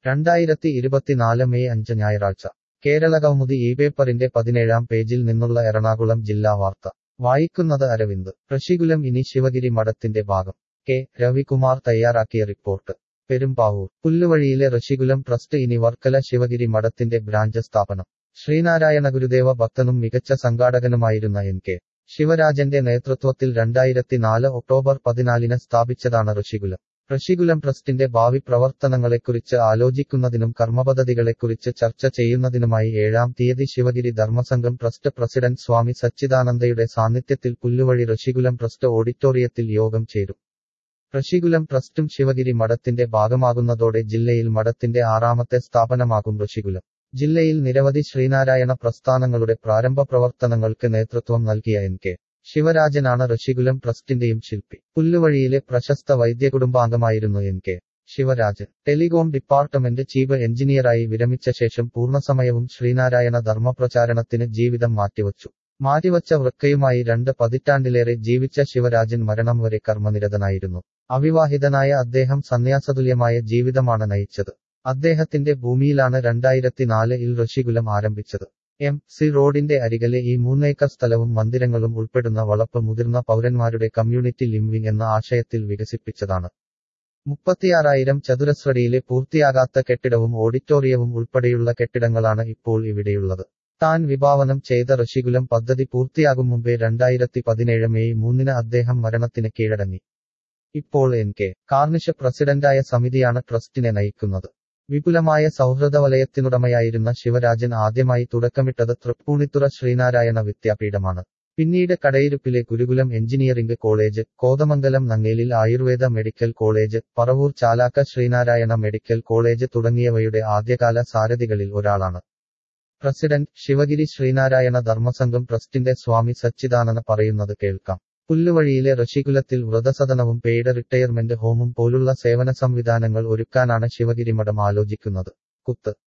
രണ്ടായിരത്തി ഇരുപത്തിനാല് മെയ് അഞ്ച് ഞായറാഴ്ച കേരളകൗമുദി ഈ പേപ്പറിന്റെ പതിനേഴാം പേജിൽ നിന്നുള്ള എറണാകുളം ജില്ലാ വാർത്ത വായിക്കുന്നത് അരവിന്ദ് ഋഷികുലം ഇനി ശിവഗിരി മഠത്തിന്റെ ഭാഗം കെ രവികുമാർ തയ്യാറാക്കിയ റിപ്പോർട്ട് പെരുമ്പാവൂർ പുല്ലുവഴിയിലെ ഋഷികുലം ട്രസ്റ്റ് ഇനി വർക്കല ശിവഗിരി മഠത്തിന്റെ ബ്രാഞ്ച് സ്ഥാപനം ശ്രീനാരായണ ഗുരുദേവ ഭക്തനും മികച്ച സംഘാടകനുമായിരുന്ന എൻ കെ ശിവരാജന്റെ നേതൃത്വത്തിൽ രണ്ടായിരത്തി നാല് ഒക്ടോബർ പതിനാലിന് സ്ഥാപിച്ചതാണ് ഋഷികുലം ഋഷികുലം ട്രസ്റ്റിന്റെ ഭാവി പ്രവർത്തനങ്ങളെക്കുറിച്ച് ആലോചിക്കുന്നതിനും കർമ്മപദ്ധതികളെക്കുറിച്ച് ചർച്ച ചെയ്യുന്നതിനുമായി ഏഴാം തീയതി ശിവഗിരി ധർമ്മസംഘം ട്രസ്റ്റ് പ്രസിഡന്റ് സ്വാമി സച്ചിദാനന്ദയുടെ സാന്നിധ്യത്തിൽ പുല്ലുവഴി ഋഷികുലം ട്രസ്റ്റ് ഓഡിറ്റോറിയത്തിൽ യോഗം ചേരും ഋഷികുലം ട്രസ്റ്റും ശിവഗിരി മഠത്തിന്റെ ഭാഗമാകുന്നതോടെ ജില്ലയിൽ മഠത്തിന്റെ ആറാമത്തെ സ്ഥാപനമാകും ഋഷികുലം ജില്ലയിൽ നിരവധി ശ്രീനാരായണ പ്രസ്ഥാനങ്ങളുടെ പ്രാരംഭ പ്രവർത്തനങ്ങൾക്ക് നേതൃത്വം നൽകിയ എൻ കെ ശിവരാജനാണ് ഋഷികുലം ട്രസ്റ്റിന്റെയും ശില്പി പുല്ലുവഴിയിലെ പ്രശസ്ത വൈദ്യകുടുംബാംഗമായിരുന്നു N K Sivarajan telecom department chief എഞ്ചിനീയറായി വിരമിച്ച ശേഷം പൂർണ്ണസമയവും ശ്രീനാരായണ ധർമ്മപ്രചാരണത്തിന് ജീവിതം മാറ്റിവച്ചു മാറ്റിവച്ച വൃക്കയുമായി രണ്ട് പതിറ്റാണ്ടിലേറെ ജീവിച്ച ശിവരാജൻ മരണം വരെ കർമ്മനിരതനായിരുന്നു അവിവാഹിതനായ അദ്ദേഹം സന്യാസതുല്യമായ ജീവിതമാണ് നയിച്ചത് അദ്ദേഹത്തിന്റെ ഭൂമിയിലാണ് രണ്ടായിരത്തി നാലിൽ ഋഷികുലം ആരംഭിച്ചത് എം സി റോഡിന്റെ അരികിലെ ഈ മൂന്നേക്കർ സ്ഥലവും മന്ദിരങ്ങളും ഉൾപ്പെടുന്ന വളപ്പ് മുതിർന്ന പൗരന്മാരുടെ കമ്മ്യൂണിറ്റി ലിംവിംഗ് എന്ന ആശയത്തിൽ വികസിപ്പിച്ചതാണ് മുപ്പത്തിയാറായിരം ചതുരശ്രടിയിലെ പൂർത്തിയാകാത്ത കെട്ടിടവും ഓഡിറ്റോറിയവും ഉൾപ്പെടെയുള്ള കെട്ടിടങ്ങളാണ് ഇപ്പോൾ ഇവിടെയുള്ളത് താൻ വിഭാവനം ചെയ്ത ഋഷികുലം പദ്ധതി പൂർത്തിയാകും മുമ്പേ രണ്ടായിരത്തി പതിനേഴ് മെയ് മൂന്നിന് അദ്ദേഹം മരണത്തിന് കീഴടങ്ങി ഇപ്പോൾ എൻ കെ കാർണിഷ് പ്രസിഡന്റായ സമിതിയാണ് ട്രസ്റ്റിനെ നയിക്കുന്നത് വിപുലമായ സൗഹൃദ വലയത്തിനുടമയായിരുന്ന ശിവരാജൻ ആദ്യമായി തുടക്കമിട്ടത് തൃപ്പൂണിത്തുറ ശ്രീനാരായണ വിദ്യാപീഠമാണ് പിന്നീട് കടയിരുപ്പിലെ ഗുരുകുലം എഞ്ചിനീയറിംഗ് കോളേജ് കോതമംഗലം നങ്ങേലിൽ Ayurveda medical college Paravur Chalakka Sreenarayana medical college തുടങ്ങിയവയുടെ ആദ്യകാല സാരഥികളിൽ ഒരാളാണ് പ്രസിഡന്റ് ശിവഗിരി ശ്രീനാരായണ ധർമ്മസംഘം ട്രസ്റ്റിന്റെ സ്വാമി സച്ചിദാനന്ദ പറയുന്നത് കേൾക്കാം പുല്ലുവഴിയിലെ ഋഷികുലത്തിൽ വ്രതസദനവും പെയ്ഡ് റിട്ടയർമെന്റ് ഹോമും പോലുള്ള സേവന സംവിധാനങ്ങൾ ഒരുക്കാനാണ് ശിവഗിരി മഠം ആലോചിക്കുന്നത് കുത്ത്